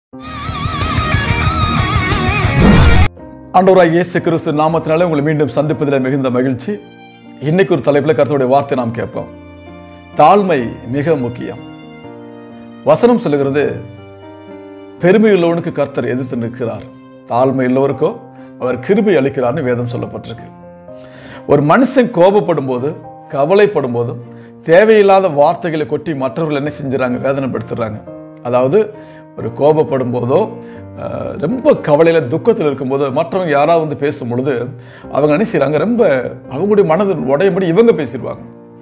ஆண்டவராக இயேசு கிறிஸ்து நாமத்தினாலே உங்களை மீண்டும் சந்திப்பதில் மிகுந்த மகிழ்ச்சி இன்னைக்கு ஒரு தலைப்பில் கர்த்தருடைய வார்த்தை நாம் கேட்போம் தாழ்மை மிக முக்கியம் வசனம் சொல்லுகிறது பெருமை உள்ளவனுக்கு கர்த்தர் எதிர்த்து நிற்கிறார் தாழ்மை உள்ளவருக்கோ அவர் கிருபை அளிக்கிறார்னு வேதம் சொல்லப்பட்டிருக்கு ஒரு மனுஷன் கோபப்படும் போது கவலைப்படும் போதும் தேவையில்லாத வார்த்தைகளை கொட்டி மற்றவர்கள் என்ன செஞ்சுறாங்க வேதனைப்படுத்துறாங்க அதாவது ஒரு கோபப்படும் போதோ அஹ், ரொம்ப கவலையில் துக்கத்தில் இருக்கும்போது மற்றவங்க யாராவது வந்து பேசும் பொழுது அவங்க என்ன செய்றாங்க ரொம்ப அவங்களுடைய மனது உடையும்படி இவங்க பேசிடுவாங்க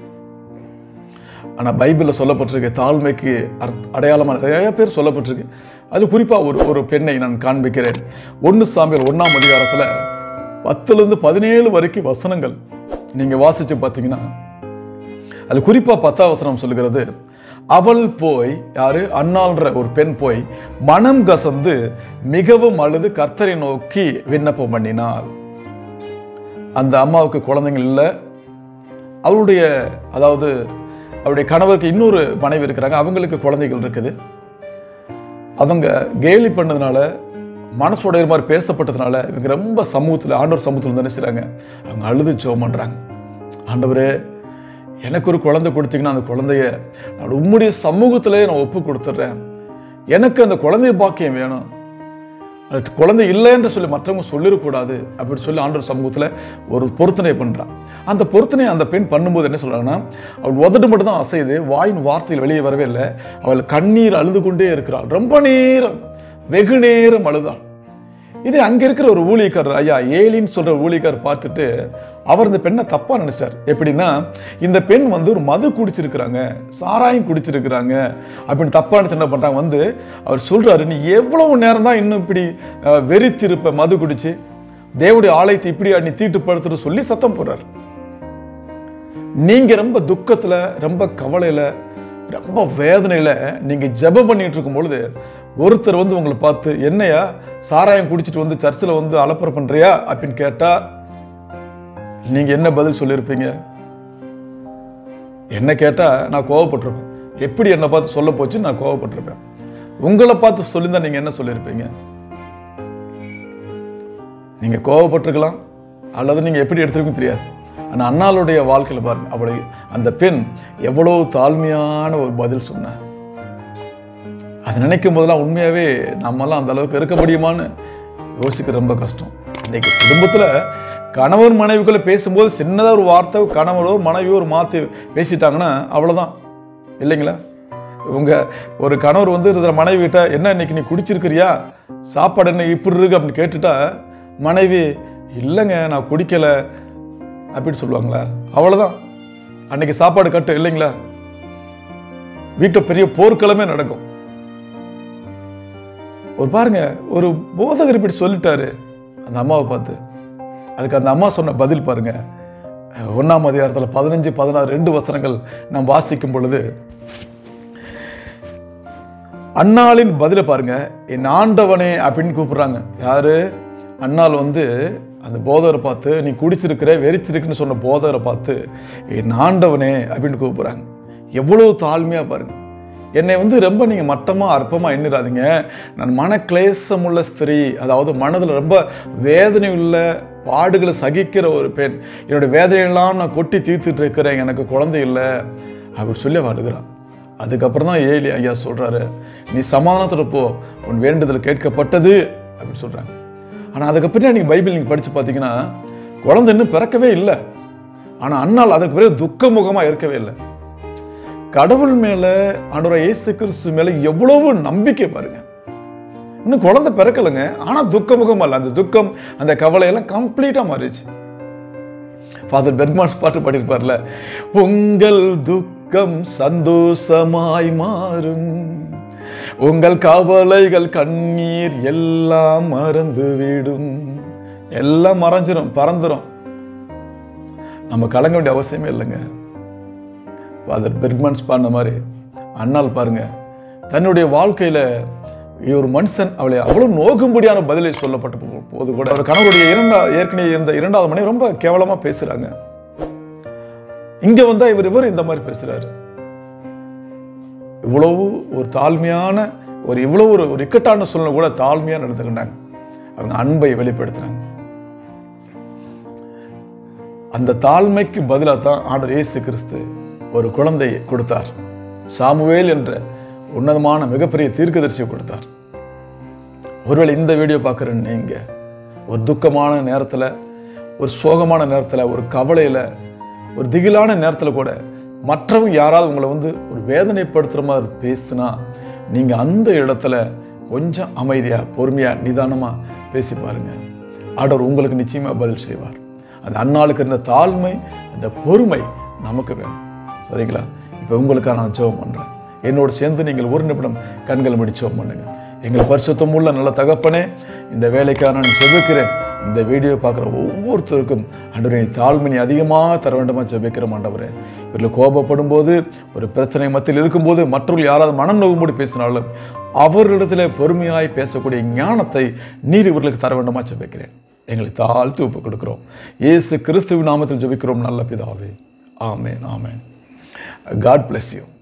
ஆனால் பைபிளில் சொல்லப்பட்டிருக்கு தாழ்மைக்கு அர்த் அடையாளமாக நிறைய பேர் சொல்லப்பட்டிருக்கு அது குறிப்பாக ஒரு ஒரு பெண்ணை நான் காண்பிக்கிறேன் ஒன்று சாமியல் ஒன்றாம் அதிகாரத்தில் பத்துலேருந்து பதினேழு வரைக்கும் வசனங்கள் நீங்கள் வாசித்து பார்த்தீங்கன்னா அது குறிப்பாக பத்தாம் வசனம் சொல்லுகிறது அவள் போய் யாரு அன்னாள்ன்ற ஒரு பெண் போய் மனம் கசந்து மிகவும் அழுது கர்த்தரை நோக்கி விண்ணப்பம் பண்ணினாள் அந்த அம்மாவுக்கு குழந்தைங்க இல்லை அவளுடைய அதாவது அவருடைய கணவருக்கு இன்னொரு மனைவி இருக்கிறாங்க அவங்களுக்கு குழந்தைகள் இருக்குது அவங்க கேலி பண்ணதுனால மனசுடைய மாதிரி பேசப்பட்டதுனால இவங்க ரொம்ப சமூகத்தில் ஆண்டவர் சமூகத்தில் என்ன செய்றாங்க அவங்க அழுது ஜெபம் பண்றாங்க ஆண்டவரே எனக்கு ஒரு குழந்தை கொடுத்தீங்கன்னா அந்த குழந்தைய நான் உம்முடைய சமூகத்திலே நான் ஒப்பு கொடுத்துட்றேன் எனக்கு அந்த குழந்தை பாக்கியம் வேணும் அது குழந்தை இல்லை என்று சொல்லி மற்றவங்க சொல்லிடக்கூடாது அப்படி சொல்லி ஆண்டவர் சமூகத்தில் ஒரு பொருத்தனை பண்ணுறான் அந்த பொருத்தனை அந்த பெண் பண்ணும்போது என்ன சொல்றாங்கன்னா அவள் உதடு மட்டும் தான் அசையுது வாயின் வார்த்தையில் வெளியே வரவே இல்லை அவள் கண்ணீர் அழுது கொண்டே இருக்கிறாள் ரொம்ப நேரம் வெகு நேரம் அழுதாள் இது அங்க இருக்கிற ஒரு ஊழியக்காரர் ஐயா ஏலின்னு சொல்ற ஊழியக்காரர் பார்த்துட்டு அவர் இந்த பெண்ணை தப்பா நினைச்சிட்டார் எப்படின்னா இந்த பெண் வந்து ஒரு மது குடிச்சிருக்கிறாங்க சாராயம் குடிச்சிருக்கிறாங்க அப்படின்னு தப்பா நினைச்சு என்ன பண்றாங்க வந்து அவர் சொல்றாரு நீ எவ்வளவு நேரம் தான் இன்னும் இப்படி அஹ், வெறித்திருப்ப மது குடிச்சு தேவடைய ஆலயத்தை இப்படி நீ தீட்டுப்படுத்துற சொல்லி சத்தம் போடுறாரு நீங்க ரொம்ப துக்கத்துல ரொம்ப கவலையில ரொம்ப வேதனையில நீங்க ஜெபம் பண்ணிட்டு இருக்கும் பொழுது ஒருத்தர் வந்து உங்களை பார்த்து என்னையா சாராயம் குடிச்சிட்டு வந்து சர்ச்சில் வந்து அலப்பறை பண்றியா அப்படின்னு கேட்டா நீங்க என்ன பதில் சொல்லியிருப்பீங்க என்ன கேட்டா நான் கோவப்பட்டிருப்பேன் எப்படி என்னை பார்த்து சொல்ல போச்சு நான் கோவப்பட்டிருப்பேன் உங்களை பார்த்து சொல்லியிருந்தா நீங்க என்ன சொல்லியிருப்பீங்க நீங்க கோவப்பட்டிருக்கலாம் அல்லது நீங்க எப்படி எடுத்திருக்கீங்க தெரியாது ஆனா அண்ணாளுடைய வாழ்க்கையில பாருங்க அவளை அந்த பெண் எவ்வளவு தாழ்மையான ஒரு பதில் சொன்னார் அதை நினைக்கும் போதெல்லாம் உண்மையாவே நம்மெல்லாம் அந்த அளவுக்கு இருக்க முடியுமான்னு யோசிக்க ரொம்ப கஷ்டம் இன்னைக்கு குடும்பத்துல கணவன் மனைவிக்குள்ள பேசும்போது சின்னதா ஒரு வார்த்தை கணவரோ மனைவியோ ஒரு மாற்றி பேசிட்டாங்கன்னா அவ்வளவுதான் இல்லைங்களா உங்க ஒரு கணவர் வந்து இருக்கிற மனைவி கிட்ட என்ன இன்னைக்கு நீ குடிச்சிருக்கிறியா சாப்பாடு என்ன இப்படி இருக்கு அப்படின்னு கேட்டுட்டா மனைவி இல்லைங்க நான் குடிக்கல அப்படின்னு சொல்லுவாங்களா அவ்வளவுதான் அன்னைக்கு சாப்பாடு கட்டு இல்லைங்களா வீட்டில் பெரிய போர்க்களமே நடக்கும் ஒரு பாருங்க ஒரு போதகர் இப்படி சொல்லிட்டாரு அந்த அம்மாவை பார்த்து அதுக்கு அந்த அம்மா சொன்ன பதில் பாருங்க ஒன்றாம் அதிகாரத்தில் பதினஞ்சு பதினாறு ரெண்டு வசனங்கள் நாம் வாசிக்கும் பொழுது அன்னாளின் பதிலை பாருங்க என் ஆண்டவனே அப்படின்னு கூப்பிடுறாங்க யாரு அண்ணாள் வந்து அந்த போதகரை பார்த்து நீ குடிச்சிருக்கிற வெறிச்சிருக்குன்னு சொன்ன போதகரை பார்த்து என் ஆண்டவனே அப்படின்னு கூப்பிடுறாங்க எவ்வளவு தாழ்மையா பாருங்க என்னை வந்து ரொம்ப நீங்க மட்டமா அற்பமா எண்ணிடாதீங்க நான் மன கிளேசமுள்ள ஸ்திரீ அதாவது மனதில் ரொம்ப வேதனை உள்ள பாடுகளை சகிக்கிற ஒரு பெண் என்னோட வேதனையெல்லாம் நான் கொட்டி தீர்த்துட்டு இருக்கிறேன் எனக்கு குழந்தை இல்லை அப்படி சொல்லி அவ அழுகிறான் அதுக்கப்புறம் தான் ஏலி ஐயா சொல்றாரு நீ சமாதானத்தோட போ உன் வேண்டுதல் கேட்கப்பட்டது அப்படின்னு சொல்றாங்க ஆனா அதுக்கு பின்னாடி நீங்க பைபிள் நீங்க படிச்சு பார்த்தீங்கன்னா குழந்தை இன்னும் பிறக்கவே இல்லை ஆனா அண்ணால் அதுக்கு பிறகு துக்க முகமா இருக்கவே இல்லை கடவுள் மேல ஆண்டவராக இயேசு கிறிஸ்து மேல எவ்வளவு நம்பிக்கை பாருங்க இன்னும் குழந்தை பிறக்கலைங்க ஆனா துக்க முகம் அல்ல அந்த துக்கம் அந்த கவலை எல்லாம் கம்ப்ளீட்டா மாறிடுச்சு ஃபாதர் பெர்க்மான்ஸ் பாட்டு பாடியிருப்பார்ல உங்கள் துக்கம் சந்தோஷமாய் மாறும் உங்கள் கவலைகள் கண்ணீர் எல்லாம் மறந்துவிடும் எல்லாம் மறைஞ்சிரும் பறந்துரும் நம்ம கலங்க வேண்டிய அவசியமே இல்லைங்க ஃபாதர் பெர்க்மன்ஸ் பாடின மாதிரி அண்ணால் பாருங்க தன்னுடைய வாழ்க்கையில ஒரு மனுஷன் அவளை அவ்வளவு நோக்கும்படியான பதிலை சொல்லப்பட்ட போ- போது கூட அவர் கணவருடைய இரண்டா ஏற்கனவே இருந்த இரண்டாவது மனைவி ரொம்ப கேவலமா பேசுறாங்க இங்க வந்தா இவர் இவர் இந்த மாதிரி பேசுறாரு இவ்வளவு ஒரு தாழ்மையான ஒரு இவ்வளோ ஒரு ஒரு இக்கட்டான சூழ்நிலை கூட தாழ்மையாக நடந்துக்கிட்டாங்க அவங்க அன்பை வெளிப்படுத்தினாங்க அந்த தாழ்மைக்கு பதிலாக தான் ஆண்டவர் இயேசு கிறிஸ்து ஒரு குழந்தையை கொடுத்தார் சாமுவேல் என்ற உன்னதமான மிகப்பெரிய தீர்க்கதரிசியை கொடுத்தார் ஒருவேளை இந்த வீடியோ பார்க்குற நீங்க ஒரு துக்கமான நேரத்தில் ஒரு சோகமான நேரத்தில் ஒரு கவலையில் ஒரு திகிலான நேரத்தில் கூட மற்றவங்க யாராவது உங்களை வந்து ஒரு வேதனைப்படுத்துகிற மாதிரி பேசுனா நீங்கள் அந்த இடத்துல கொஞ்சம் அமைதியாக பொறுமையாக நிதானமாக பேசி பாருங்க ஆண்டவர் உங்களுக்கு நிச்சயமாக பதில் செய்வார் அந்த அன்னாளுக்கு இருந்த தாழ்மை அந்த பொறுமை நமக்கு வேணும் சரிங்களா இப்போ உங்களுக்காக நான் ஜெபம் பண்ணுறேன் என்னோடு சேர்ந்து நீங்கள் ஒரு நிமிடம் கண்கள் முடி ஜெபம் பண்ணுங்க எங்கள் பரிசுத்தம் உள்ள நல்ல தகப்பனே இந்த வேலைக்காக நான் ஜெபிக்கிறேன் இந்த வீடியோ பார்க்குற ஒவ்வொருத்தருக்கும் ஆண்டவரே நீ தாழ்மையை அதிகமாக தர வேண்டுமா ஜெபிக்கிற ஆண்டவரே இவர்கள் கோபப்படும் போது ஒரு பிரச்சனை மத்தியில் இருக்கும்போது மற்றவர்கள் யாராவது மனம் நோகும்போது பேசினாலும் அவர்களிடத்தில் பொறுமையாய் பேசக்கூடிய ஞானத்தை நீர் இவர்களுக்கு தர வேண்டுமா ஜெபிக்கிறேன் எங்களை தாழ்த்து ஒப்பு கொடுக்கிறோம் இயேசு கிறிஸ்துவின் நாமத்தில் ஜெபிக்கிறோம் நல்ல பிதாவே ஆமேன் ஆமேன் காட் bless you